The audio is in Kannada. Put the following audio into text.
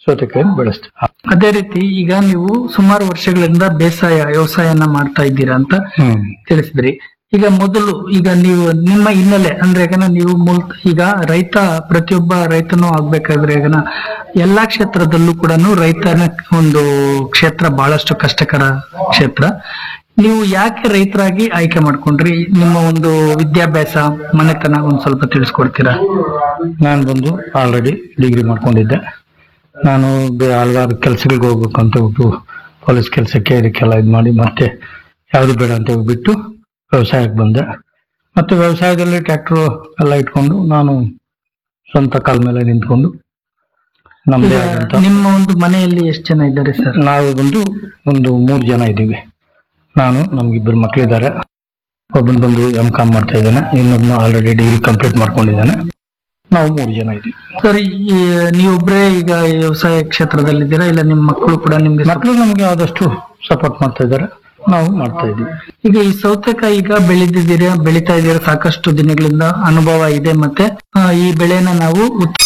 ಸೌತೆಕಾಯಿ ಬೆಳೆಸ್ತೀವಿ ಅದೇ ರೀತಿ ಈಗ ನೀವು ಸುಮಾರು ವರ್ಷಗಳಿಂದ ಬೇಸಾಯ ವ್ಯವಸಾಯನ ಮಾಡ್ತಾ ಇದ್ದೀರಾ ಅಂತ ಹ್ಮ್ ತಿಳಿಸಿದ್ರಿ ಈಗ ಮೊದಲು ಈಗ ನೀವು ನಿಮ್ಮ ಹಿನ್ನೆಲೆ ಅಂದ್ರೆ ಯಾಕಂದ್ರೆ ನೀವು ಮೂಲ ಈಗ ರೈತ ಪ್ರತಿಯೊಬ್ಬ ರೈತನೂ ಆಗ್ಬೇಕಾದ್ರೆ ಈಗ ಎಲ್ಲಾ ಕ್ಷೇತ್ರದಲ್ಲೂ ಕೂಡ ರೈತನ ಒಂದು ಕ್ಷೇತ್ರ ಬಹಳಷ್ಟು ಕಷ್ಟಕರ ಕ್ಷೇತ್ರ ನೀವು ಯಾಕೆ ರೈತರಾಗಿ ಆಯ್ಕೆ ಮಾಡ್ಕೊಂಡ್ರಿ ನಿಮ್ಮ ಒಂದು ವಿದ್ಯಾಭ್ಯಾಸ ಮನೆತನ ಒಂದ್ ಸ್ವಲ್ಪ ತಿಳಿಸ್ಕೊಡ್ತೀರಾ ನಾನು ಬಂದು ಆಲ್ರೆಡಿ ಡಿಗ್ರಿ ಮಾಡ್ಕೊಂಡಿದ್ದೆ ನಾನು ಬೆ- ಹಲವಾರು ಕೆಲಸಗಳಿಗೆ ಹೋಗ್ಬೇಕು ಅಂತ ಹೋಗ್ಬಿಟ್ಟು ಪೊಲೀಸ್ ಕೆಲಸಕ್ಕೆ ಇದಕ್ಕೆಲ್ಲ ಇದು ಮಾಡಿ ಮತ್ತೆ ಯಾವುದು ಬೇಡ ಅಂತ ಹೋಗ್ಬಿಟ್ಟು ವ್ಯವಸಾಯಕ್ಕೆ ಬಂದೆ ಮತ್ತೆ ವ್ಯವಸಾಯದಲ್ಲಿ ಟ್ರ್ಯಾಕ್ಟ್ರು ಎಲ್ಲ ಇಟ್ಕೊಂಡು ನಾನು ಸ್ವಂತ ಕಾಲ ಮೇಲೆ ನಿಂತ್ಕೊಂಡು ನಮ್ಮದೇ ಈಗ ಆದಂತ ನಿಮ್ಮ ಒಂದು ಮನೆಯಲ್ಲಿ ಎಷ್ಟು ಜನ ಇದ್ದಾರೆ ಸರ್ ನಾವು ಬಂದು ಒಂದು ಮೂರು ಜನ ಇದ್ದೀವಿ ನಾನು ನಮ್ಗಿಬ್ಬರು ಮಕ್ಕಳಿದ್ದಾರೆ ಒಬ್ಬನ್ ಬಂದು ಎಂ ಕಾಮ್ ಮಾಡ್ತಾ ಇದ್ದಾನೆ ಇನ್ನೊಬ್ಬನು ಆಲ್ರೆಡಿ ಡಿಗ್ರಿ ಕಂಪ್ಲೀಟ್ ಮಾಡ್ಕೊಂಡಿದ್ದಾನೆ ನಾವು ಮೂರು ಜನ ಇದ್ದೀವಿ ಸರ್ ಈ ನೀವೊಬ್ರೇ ಈಗ ಈ ವ್ಯವಸಾಯ ಕ್ಷೇತ್ರದಲ್ಲಿದ್ದೀರಾ ಇಲ್ಲ ನಿಮ್ಮ ಮಕ್ಕಳು ಕೂಡ ನಿಮ್ಗೆ ಮಕ್ಕಳು ನಮಗೆ ಆದಷ್ಟು ಸಪೋರ್ಟ್ ಮಾಡ್ತಾ ಇದ್ದಾರೆ ನಾವು ಮಾಡ್ತಾ ಇದ್ದೀವಿ ಈಗ ಈ ಸೌತೆಕಾಯಿ ಈಗ ಬೆಳೆದಿದ್ದೀರಾ ಬೆಳಿತಾ ಇದ್ದೀರಾ ಸಾಕಷ್ಟು ದಿನಗಳಿಂದ ಅನುಭವ ಇದೆ ಮತ್ತೆ ಆ, ಈ ಬೆಳೆನ ನಾವು ಉತ್-